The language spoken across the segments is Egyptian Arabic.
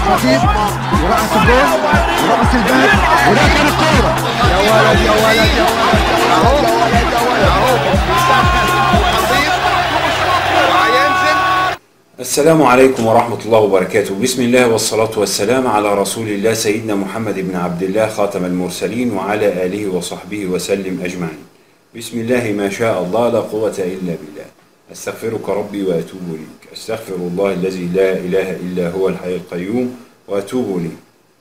الخطيب ورأس الجول ورأس الباب وده كان الكورة يا ولد يا ولد يا ولد يا ولد يا ولد يا ولد اهو بيسخن الخطيب وهينزل السلام عليكم ورحمة الله وبركاته بسم الله والصلاة والسلام على رسول الله سيدنا محمد بن عبد الله خاتم المرسلين وعلى آله وصحبه وسلم أجمعين بسم الله ما شاء الله لا قوة إلا بالله أستغفرك ربي وأتوب إليك أستغفر الله الذي لا إله إلا هو الحي القيوم وأتوب إليه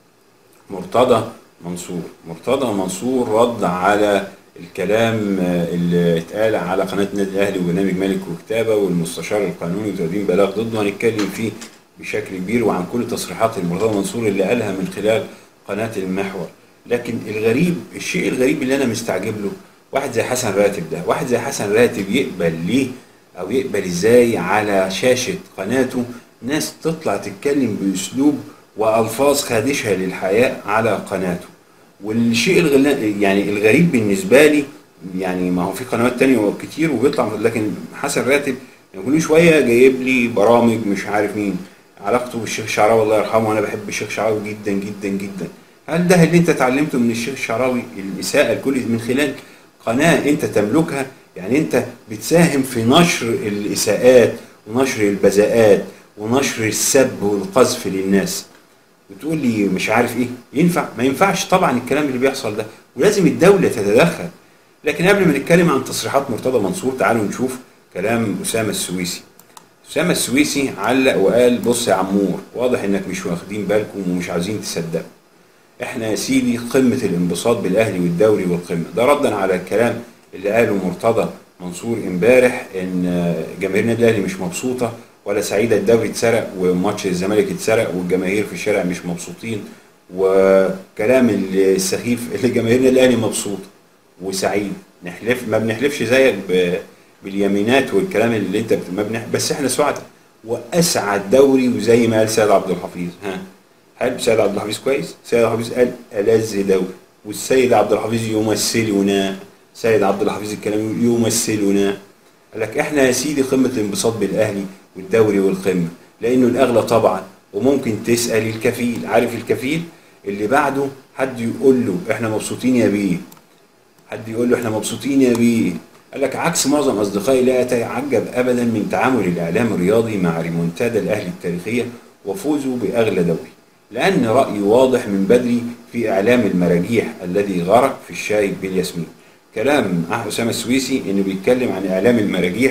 مرتضى منصور مرتضى منصور رد على الكلام آه، اللي اتقال على قناه النادي الاهلي وبرنامج ملك وكتابه والمستشار القانوني وتقديم بلاغ ضده هنتكلم فيه بشكل كبير وعن كل تصريحات المرتضى منصور اللي قالها من خلال قناه المحور لكن الغريب الشيء الغريب اللي انا مستعجب له واحد زي حسن راتب ده واحد زي حسن راتب يقبل ليه او يقبل ازاي على شاشه قناته ناس تطلع تتكلم باسلوب والفاظ خادشه للحياء على قناته والشيء الغلا يعني الغريب بالنسبه لي يعني ما هو في قنوات تانية كتير وبيطلع لكن حسن راتب كل شويه جايب لي برامج مش عارف مين علاقته بالشيخ الشعراوي الله يرحمه وانا بحب الشيخ الشعراوي جدا جدا جدا هل ده اللي انت اتعلمته من الشيخ الشعراوي الاساءه الكل من خلال قناه انت تملكها يعني انت بتساهم في نشر الاساءات ونشر البذاءات ونشر السب والقذف للناس بتقول لي مش عارف ايه ينفع ما ينفعش طبعا الكلام اللي بيحصل ده ولازم الدولة تتدخل لكن قبل ما نتكلم عن تصريحات مرتضى منصور تعالوا نشوف كلام أسامة السويسي أسامة السويسي علق وقال بص يا عمور واضح انك مش واخدين بالكم ومش عايزين تصدقوا احنا يا سيدي قمة الانبساط بالاهلي والدوري والقمة ده ردا على الكلام اللي قاله مرتضى منصور امبارح ان جماهير النادي الاهلي مش مبسوطة ولا سعيدة الدوري اتسرق وماتش الزمالك اتسرق والجماهير في الشارع مش مبسوطين وكلام السخيف اللي جماهير النادي الاهلي مبسوط وسعيد نحلف ما بنحلفش زيك ب- باليمينات والكلام اللي انت بت- ما بنح... بس احنا سعداء واسعد دوري وزي ما قال سيد عبد الحفيظ ها هل سيد عبد الحفيظ كويس؟ سيد عبد الحفيظ قال ألذ دوري والسيد عبد الحفيظ يمثلنا سيد عبد الحفيظ الكلام يقول يمثلنا قال لك احنا يا سيدي قمه الانبساط بالاهلي والدوري والقمه لانه الاغلى طبعا وممكن تسال الكفيل عارف الكفيل اللي بعده حد يقول له احنا مبسوطين يا بيه حد يقول له احنا مبسوطين يا بيه قال لك عكس معظم اصدقائي لا اتعجب ابدا من تعامل الاعلام الرياضي مع ريمونتادا الاهلي التاريخيه وفوزه باغلى دوري لان رايي واضح من بدري في اعلام المراجيح الذي غرق في الشاي بالياسمين كلام أح اسامه السويسي انه بيتكلم عن اعلام المراجيح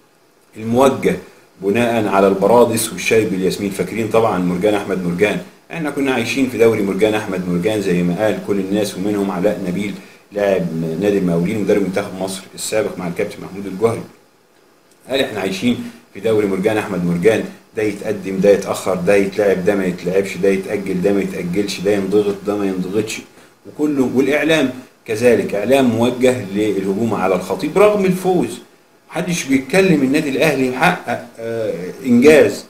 الموجه بناء على البرادس والشاي بالياسمين فاكرين طبعا مرجان احمد مرجان احنا كنا عايشين في دوري مرجان احمد مرجان زي ما قال كل الناس ومنهم علاء نبيل لاعب نادي المقاولين ومدرب منتخب مصر السابق مع الكابتن محمود الجوهري قال احنا عايشين في دوري مرجان احمد مرجان ده يتقدم ده يتاخر ده يتلعب ده ما يتلعبش ده يتاجل ده ما يتاجلش ده ينضغط ده ما ينضغطش وكله والاعلام كذلك اعلام موجه للهجوم على الخطيب رغم الفوز محدش بيتكلم النادي الاهلي محقق آه انجاز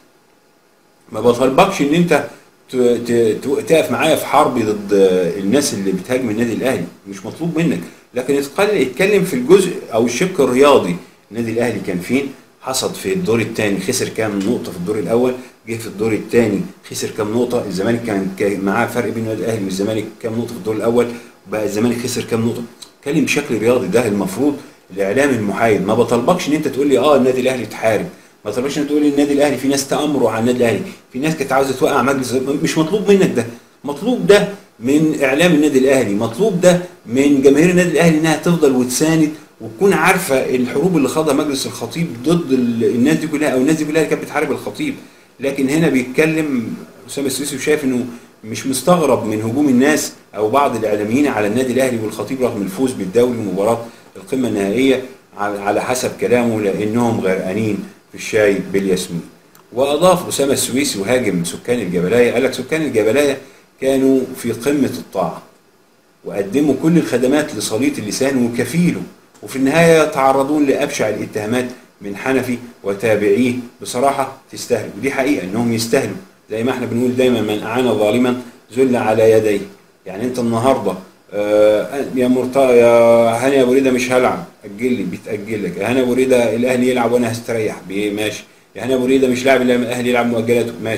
ما بطلبكش ان انت ت- ت- ت- تقف معايا في حرب ضد آه، الناس اللي بتهاجم النادي الاهلي مش مطلوب منك لكن اتقل- اتكلم في الجزء او الشق الرياضي النادي الاهلي كان فين حصد في الدور الثاني خسر كام نقطه في الدور الاول جه في الدور الثاني خسر كام نقطه الزمالك كان كان معاه فرق بين النادي الاهلي والزمالك كام نقطه في الدور الاول بقى الزمالك خسر كام نقطه اتكلم بشكل رياضي ده المفروض الاعلام المحايد ما بطلبكش ان انت تقول لي اه النادي الاهلي اتحارب ما طلبش ان تقول لي النادي الاهلي في ناس تامروا على النادي الاهلي في ناس كانت عاوزه توقع مجلس مش مطلوب منك ده مطلوب ده من اعلام النادي الاهلي مطلوب ده من جماهير النادي الاهلي انها تفضل وتساند وتكون عارفه الحروب اللي خاضها مجلس الخطيب ضد ال- الناس دي كلها او الناس دي كلها اللي كانت بتحارب الخطيب لكن هنا بيتكلم اسامه السويسي وشايف انه مش مستغرب من هجوم الناس او بعض الاعلاميين على النادي الاهلي والخطيب رغم الفوز بالدوري ومباراه القمه النهائيه على على حسب كلامه لانهم غرقانين في الشاي بالياسمين واضاف اسامه السويسي وهاجم سكان الجبلايه قال لك سكان الجبلايه كانوا في قمه الطاعه وقدموا كل الخدمات لصليط اللسان وكفيله وفي النهايه يتعرضون لابشع الاتهامات من حنفي وتابعيه بصراحه تستاهل ودي حقيقه انهم يستاهلوا زي ما احنا بنقول دايما من اعان ظالما ذل على يديه يعني انت النهارده آه يا مرتضى يا هاني ابو ريده مش هلعب اجل لي بيتاجل لك يا هاني ابو ريده الاهلي يلعب وانا هستريح بيه ماشي يا هاني ابو ريده مش لاعب الاهلي يلعب مؤجلاته ماشي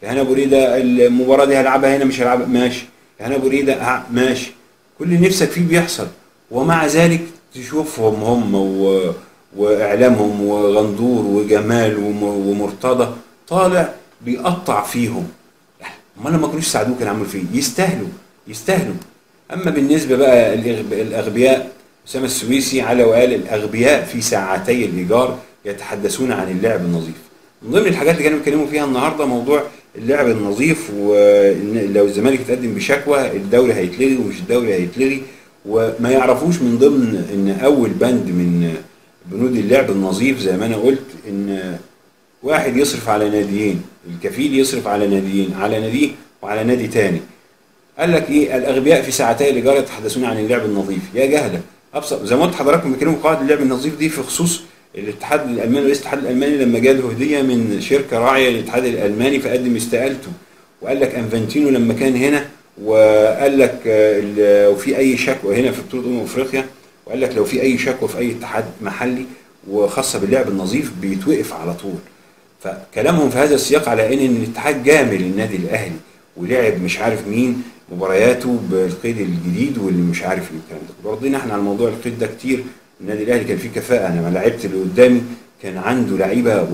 يا هنا ابو ريده المباراه دي هلعبها هنا مش هلعبها ماشي يا هنا ابو ريده ه- ماشي كل اللي نفسك فيه بيحصل ومع ذلك تشوفهم هم و... واعلامهم وغندور وجمال وم... ومرتضى طالع بيقطع فيهم امال لما كانوش يساعدوه كان عملوا فيه يستاهلوا يستاهلوا اما بالنسبه بقى الإغب- الاغبياء اسامه السويسي على وقال الاغبياء في ساعتي الايجار يتحدثون عن اللعب النظيف من ضمن الحاجات اللي كانوا بيتكلموا فيها النهارده موضوع اللعب النظيف وان لو الزمالك اتقدم بشكوى الدوري هيتلغي ومش الدوري هيتلغي وما يعرفوش من ضمن ان اول بند من بنود اللعب النظيف زي ما انا قلت ان واحد يصرف على ناديين الكفيل يصرف على ناديين على ناديه وعلى نادي تاني قال لك ايه الاغبياء في ساعتي الايجار يتحدثون عن اللعب النظيف يا جهله ابسط زي ما قلت حضراتكم بيتكلموا قواعد اللعب النظيف دي في خصوص الاتحاد الالماني رئيس الاتحاد الالماني لما جاله هديه من شركه راعيه للاتحاد الالماني فقدم استقالته وقال لك انفانتينو لما كان هنا وقال لك آه، ال- لو في اي شكوى هنا في بطوله امم افريقيا وقال لك لو في اي شكوى في اي اتحاد محلي وخاصه باللعب النظيف بيتوقف على طول فكلامهم في هذا السياق على ان إن الاتحاد جامل النادي الاهلي ولعب مش عارف مين مبارياته بالقيد الجديد واللي مش عارف ايه الكلام ده برضينا احنا على موضوع القيد ده كتير النادي الاهلي كان فيه كفاءه انا ما لعبت اللي قدامي كان عنده لعيبه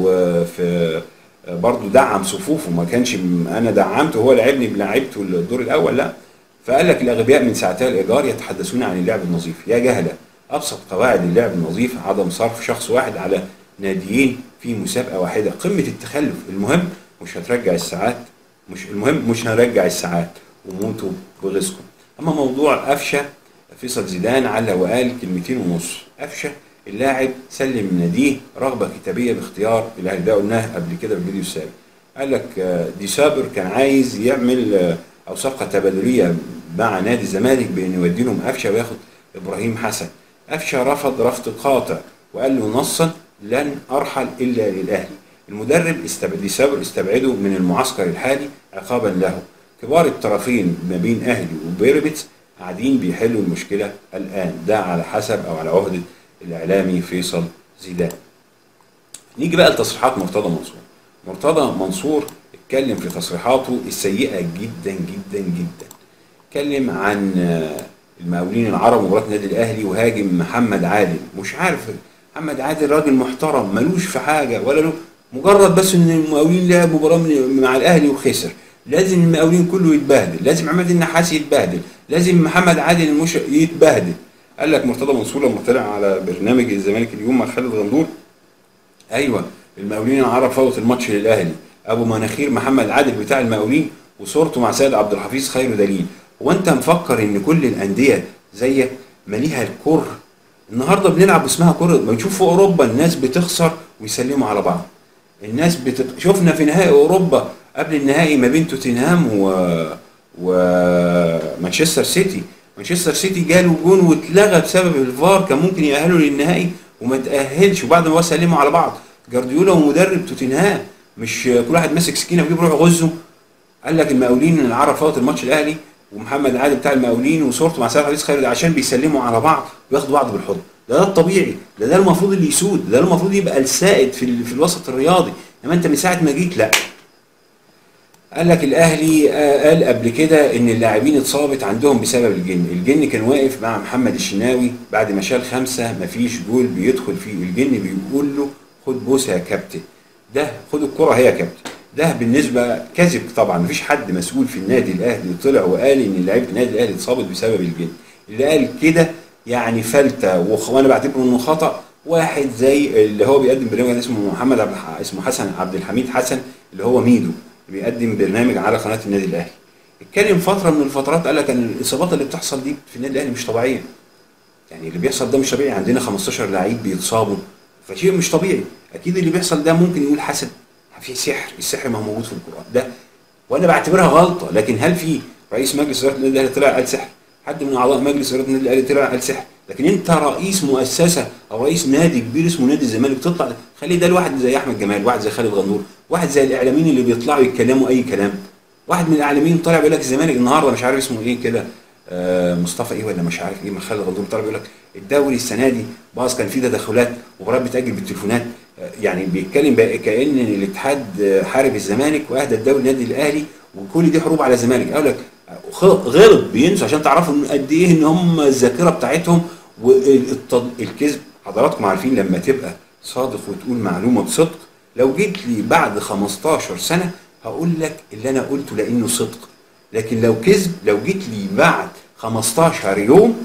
وفي برضه دعم صفوفه ما كانش م- انا دعمته هو لعبني بلعبته الدور الاول لا فقال لك الاغبياء من ساعتها الايجار يتحدثون عن اللعب النظيف يا جهله ابسط قواعد اللعب النظيف عدم صرف شخص واحد على ناديين في مسابقه واحده قمه التخلف المهم مش هترجع الساعات مش المهم مش هنرجع الساعات وموتوا بغيظكم اما موضوع قفشه فيصل زيدان على وقال كلمتين ونص قفشه اللاعب سلم ناديه رغبه كتابيه باختيار الاهلي ده قلناه قبل كده في الفيديو السابق قال لك آه، دي سابر كان عايز يعمل آه، او صفقه تبادليه مع نادي الزمالك بان يودي لهم قفشه وياخد ابراهيم حسن قفشه رفض رفض قاطع وقال له نصا لن ارحل الا للاهلي المدرب استبعد سابر استبعده من المعسكر الحالي عقابا له كبار الطرفين ما بين اهلي وبيراميدز قاعدين بيحلوا المشكله الان ده على حسب او على عهده الاعلامي فيصل زيدان نيجي بقى لتصريحات مرتضى منصور مرتضى منصور اتكلم في تصريحاته السيئه جدا جدا جدا اتكلم عن آه، المقاولين العرب ومباراه النادي الاهلي وهاجم محمد عادل مش عارف محمد عادل راجل محترم ملوش في حاجه ولا له مجرد بس ان المقاولين لعب مباراه من- مع الاهلي وخسر لازم المقاولين كله يتبهدل لازم عماد النحاس يتبهدل لازم محمد عادل المش يتبهدل قال لك مرتضى منصور لما طلع على برنامج الزمالك اليوم مع خالد غندور ايوه المقاولين العرب فوت الماتش للاهلي ابو مناخير محمد عادل بتاع المقاولين وصورته مع سيد عبد الحفيظ خير دليل هو انت مفكر ان كل الانديه زيك ماليها الكره النهارده بنلعب اسمها كره بنشوف في اوروبا الناس بتخسر ويسلموا على بعض الناس بتت... شفنا في نهائي اوروبا قبل النهائي ما بين توتنهام و ومانشستر سيتي مانشستر سيتي جاله جون واتلغى بسبب الفار كان ممكن يأهلوا للنهائي وما تأهلش وبعد ما هو سلموا على بعض جارديولا ومدرب توتنهام مش كل واحد ماسك سكينه ويجيب روح غزه قال لك المقاولين العرب فوت الماتش الاهلي ومحمد عادل بتاع المقاولين وصورته مع سيد حديث خير عشان بيسلموا على بعض وياخدوا بعض بالحضن ده ده الطبيعي ده ده المفروض اللي يسود ده المفروض يبقى السائد في, ال- في الوسط الرياضي انما انت من ساعه ما جيت لا قال لك الاهلي آه، قال قبل كده ان اللاعبين اتصابت عندهم بسبب الجن الجن كان واقف مع محمد الشناوي بعد ما شال خمسه مفيش جول بيدخل فيه الجن بيقول له خد بوسه يا كابتن ده خد الكره هي يا كابتن ده بالنسبه كذب طبعا مفيش حد مسؤول في النادي الاهلي طلع وقال ان لعيبه النادي الاهلي اتصابت بسبب الجن اللي قال كده يعني فلته وخ- وانا بعتبره انه خطا واحد زي اللي هو بيقدم برنامج اسمه محمد عبد الح... اسمه حسن عبد الحميد حسن اللي هو ميدو بيقدم برنامج على قناه النادي الاهلي اتكلم فتره من الفترات قال لك ان الاصابات اللي بتحصل دي في النادي الاهلي مش طبيعيه يعني اللي بيحصل ده مش طبيعي عندنا 15 لعيب بيتصابوا فشيء مش طبيعي اكيد اللي بيحصل ده ممكن يقول حسد في سحر السحر ما هو موجود في القران ده وانا بعتبرها غلطه لكن هل في رئيس مجلس اداره النادي الاهلي طلع قال سحر حد من اعضاء مجلس اداره النادي الاهلي طلع قال سحر لكن انت رئيس مؤسسه او رئيس نادي كبير اسمه نادي الزمالك تطلع خلي ده الواحد زي احمد جمال واحد زي خالد غندور واحد زي الاعلاميين اللي بيطلعوا يتكلموا اي كلام واحد من الاعلاميين طالع بيقول لك الزمالك النهارده مش عارف اسمه ايه كده آه، مصطفى ايه ولا مش عارف ايه ما خالد غندور طالع بيقول لك الدوري السنه دي باظ كان فيه تدخلات مباريات بتاجل بالتليفونات يعني بيتكلم بقى كان الاتحاد حارب الزمالك واهدى الدوري النادي الاهلي وكل دي حروب على الزمالك اقول لك خ- غلط بينسوا عشان تعرفوا ان قد ايه ان هم الذاكره بتاعتهم والكذب حضراتكم عارفين لما تبقى صادق وتقول معلومه بصدق لو جيت لي بعد 15 سنه هقول لك اللي انا قلته لانه صدق لكن لو كذب لو جيت لي بعد 15 يوم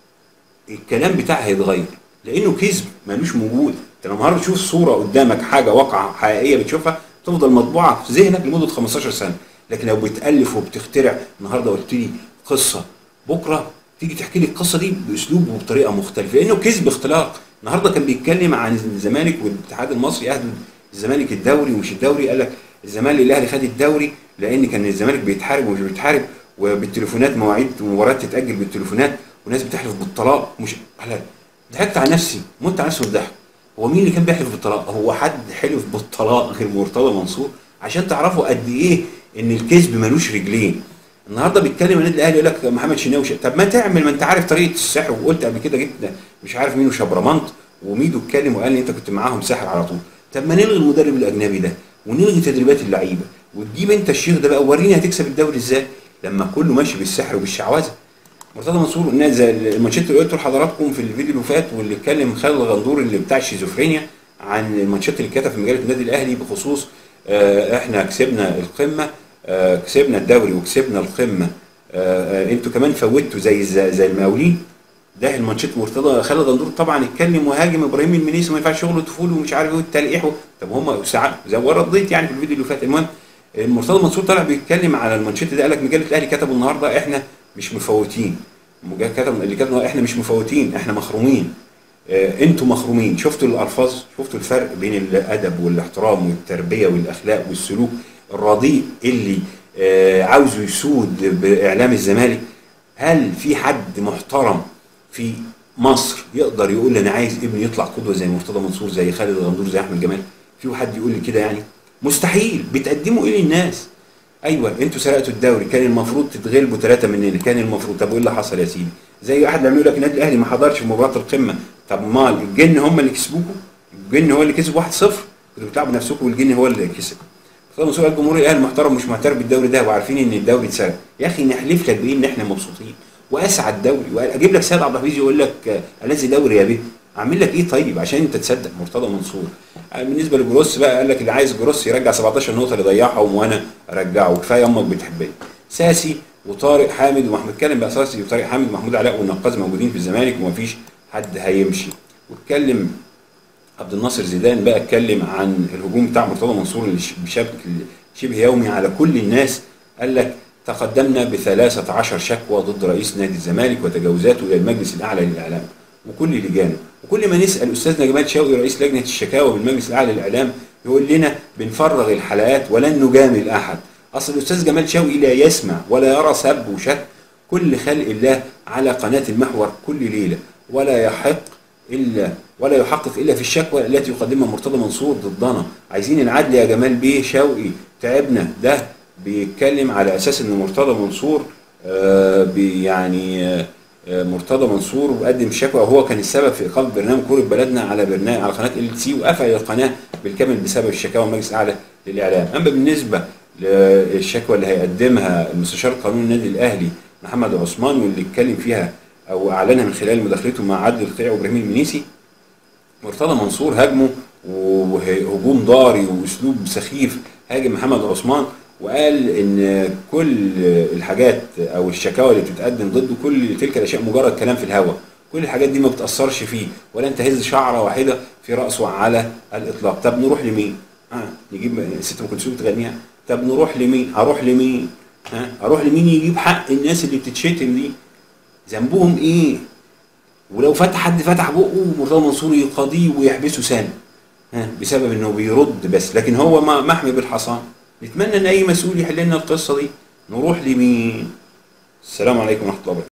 الكلام بتاعها هيتغير لانه كذب ملوش وجود انت لما النهارده تشوف صوره قدامك حاجه واقعه حقيقيه بتشوفها تفضل مطبوعه في ذهنك لمده 15 سنه لكن لو بتالف وبتخترع النهارده قلت لي قصه بكره تيجي تحكي لي القصه دي باسلوب وبطريقه مختلفه لانه كذب اختلاق النهارده كان بيتكلم عن الزمالك والاتحاد المصري اهدوا الزمالك الدوري ومش الدوري قال لك الزمالك الاهلي خد الدوري لان كان الزمالك بيتحارب ومش بيتحارب وبالتليفونات مواعيد مباريات تتاجل بالتليفونات وناس بتحلف بالطلاق مش على ضحكت على نفسي مت على نفسي بالضحك هو مين اللي كان بيحلف بالطلاق هو حد حلف بالطلاق غير مرتضى منصور عشان تعرفوا قد ايه ان الكذب ملوش رجلين النهارده بيتكلم النادي الاهلي يقول لك محمد شناوي ش- طب ما تعمل ما انت عارف طريقه السحر وقلت قبل كده جبت مش عارف مين وشبرمنت وميدو اتكلم وقال لي انت كنت معاهم ساحر على طول طب ما نلغي المدرب الاجنبي ده ونلغي تدريبات اللعيبه وتجيب انت الشيخ ده بقى وريني هتكسب الدوري ازاي لما كله ماشي بالسحر وبالشعوذه مرتضى منصور الناس زي الماتشات اللي قلته لحضراتكم في الفيديو اللي فات واللي اتكلم خالد غندور اللي بتاع الشيزوفرينيا عن الماتشات اللي كتب في مجله النادي الاهلي بخصوص آه، احنا كسبنا القمه آه، كسبنا الدوري وكسبنا القمه آه، آه، انتوا كمان فوتوا زي زي زي المقاولين ده الماتشات مرتضى خالد غندور طبعا اتكلم وهاجم ابراهيم المنيسي وما ينفعش شغله طفولي ومش عارف ايه والتلقيح و- طب هم ساعات زي ورا رديت يعني في الفيديو اللي فات المهم مرتضى منصور طلع بيتكلم على المانشيت ده قال لك مجله الاهلي كتبوا النهارده احنا مش مفوتين مجا- كتب اللي كتبوا احنا مش مفوتين احنا مخرومين آه، انتوا مخرومين شفتوا الالفاظ شفتوا الفرق بين الادب والاحترام والتربيه والاخلاق والسلوك الرديء اللي آه، عاوزه يسود باعلام الزمالك هل في حد محترم في مصر يقدر يقول لي انا عايز ابني يطلع قدوه زي مرتضى منصور زي خالد غندور زي احمد جمال في حد يقول لي كده يعني مستحيل بتقدموا ايه للناس ايوه انتوا سرقتوا الدوري كان المفروض تتغلبوا ثلاثه مننا كان المفروض طب وايه اللي حصل يا سيدي زي واحد لما يقول لك النادي الاهلي ما حضرش في مباراه القمه طب مال الجن هم اللي كسبوكوا الجن هو اللي كسب 1-0 كنتوا بتلعبوا نفسكم والجن هو اللي كسب مرتضى منصور قال الجمهور الاهلي محترم مش معترف بالدوري ده وعارفين ان الدوري اتسرق يا اخي نحلف لك بايه ان احنا مبسوطين واسعد دوري واجيب لك سيد عبد الحفيظ يقول لك آه، الذي دوري يا بيه اعمل لك ايه طيب عشان انت تصدق مرتضى منصور آه، بالنسبه لجروس بقى قال لك اللي عايز جروس يرجع 17 نقطه اللي ضيعهم وانا ارجعه كفايه امك بتحبني ساسي وطارق حامد ومحمود اتكلم بقى ساسي وطارق حامد ومحمود علاء والنقاز موجودين في الزمالك ومفيش حد هيمشي واتكلم عبد الناصر زيدان بقى اتكلم عن الهجوم بتاع مرتضى منصور اللي ش- بشكل شبه يومي على كل الناس قال لك تقدمنا بثلاثة عشر شكوى ضد رئيس نادي الزمالك وتجاوزاته إلى المجلس الأعلى للإعلام وكل لجانه وكل ما نسأل أستاذنا جمال شوقي رئيس لجنة الشكاوى بالمجلس الأعلى للإعلام يقول لنا بنفرغ الحلقات ولن نجامل أحد أصل الأستاذ جمال شوقي لا يسمع ولا يرى سب وشتم كل خلق الله على قناة المحور كل ليلة ولا يحق الا ولا يحقق الا في الشكوى التي يقدمها مرتضى منصور ضدنا عايزين العدل يا جمال بيه شوقي تعبنا ده بيتكلم على اساس ان مرتضى منصور آه بي يعني آه آه، مرتضى منصور وقدم شكوى وهو كان السبب في اقامه برنامج كوره بلدنا على برنامج على قناه ال سي وقفل القناه بالكامل بسبب الشكاوى المجلس الاعلى للاعلام اما بالنسبه للشكوى اللي هيقدمها المستشار القانوني النادي الاهلي محمد عثمان واللي اتكلم فيها او اعلنها من خلال مداخلته مع عادل القيع وابراهيم المنيسي مرتضى منصور هاجمه وهجوم ضاري واسلوب سخيف هاجم محمد عثمان وقال ان كل الحاجات او الشكاوى اللي بتتقدم ضده كل تلك الاشياء مجرد كلام في الهواء كل الحاجات دي ما بتاثرش فيه ولن تهز شعره واحده في راسه على الاطلاق طب نروح لمين ها نجيب ست ام كلثوم تغنيها طب نروح لمين اروح لمين ها اروح لمين يجيب حق الناس اللي بتتشتم دي ذنبهم ايه ولو فتح حد فتح بقه مرتضى منصور يقاضيه ويحبسه سنه ها بسبب انه بيرد بس لكن هو ما- محمي بالحصان نتمنى ان اي مسؤول يحل لنا القصه دي نروح لمين السلام عليكم ورحمه الله وبركاته